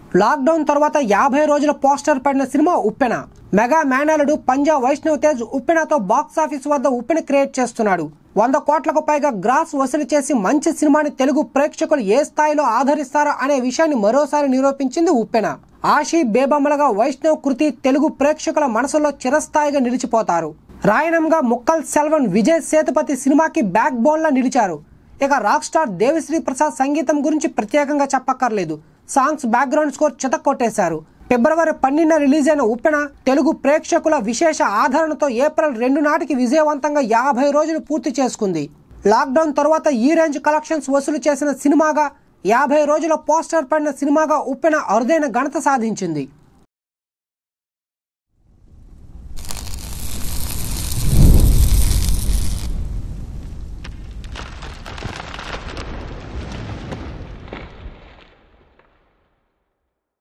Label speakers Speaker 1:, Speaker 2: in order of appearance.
Speaker 1: lockdown తర్వాత యాభై రోజుల పోస్టర్ పడిన సినిమా ఉప్పెన మెగా మేనలుడు పంజా వైష్ణవ్ తేజ్ ఉప్పెనతో బాక్స్ ఆఫీస్ వద్ద ఉప్పెన క్రియేట్ చేస్తున్నాడు వంద కోట్లకు పైగా గ్రాస్ వసూలు చేసి మంచి సినిమాని తెలుగు ప్రేక్షకులు ఏ స్థాయిలో ఆదరిస్తారో అనే విషయాన్ని మరోసారి నిరూపించింది ఉప్పెన ఆషి బేబమ్మలుగా వైష్ణవ్ కృతి తెలుగు ప్రేక్షకుల మనసులో చిరస్థాయిగా నిలిచిపోతారు రాయనంగా ముక్కల్ సెల్వన్ విజయ్ సేతుపతి సినిమాకి బ్యాక్ బోన్ లా నిలిచారు ఇక రాక్ స్టార్ దేవిశ్రీ ప్రసాద్ సంగీతం గురించి ప్రత్యేకంగా చెప్పక్కర్లేదు సాంగ్స్ బ్యాక్గ్రౌండ్ స్కోర్ చితక్కొట్టేశారు ఫిబ్రవరి పన్నెండున రిలీజ్ అయిన ఉప్పెన తెలుగు ప్రేక్షకుల విశేష ఆదరణతో ఏప్రిల్ రెండు నాటికి విజయవంతంగా యాభై రోజులు పూర్తి చేసుకుంది లాక్డౌన్ తర్వాత ఈ రేంజ్ కలెక్షన్స్ వసూలు చేసిన సినిమాగా యాభై రోజుల పోస్టర్ పడిన సినిమాగా ఉప్పెన అరుదైన ఘనత సాధించింది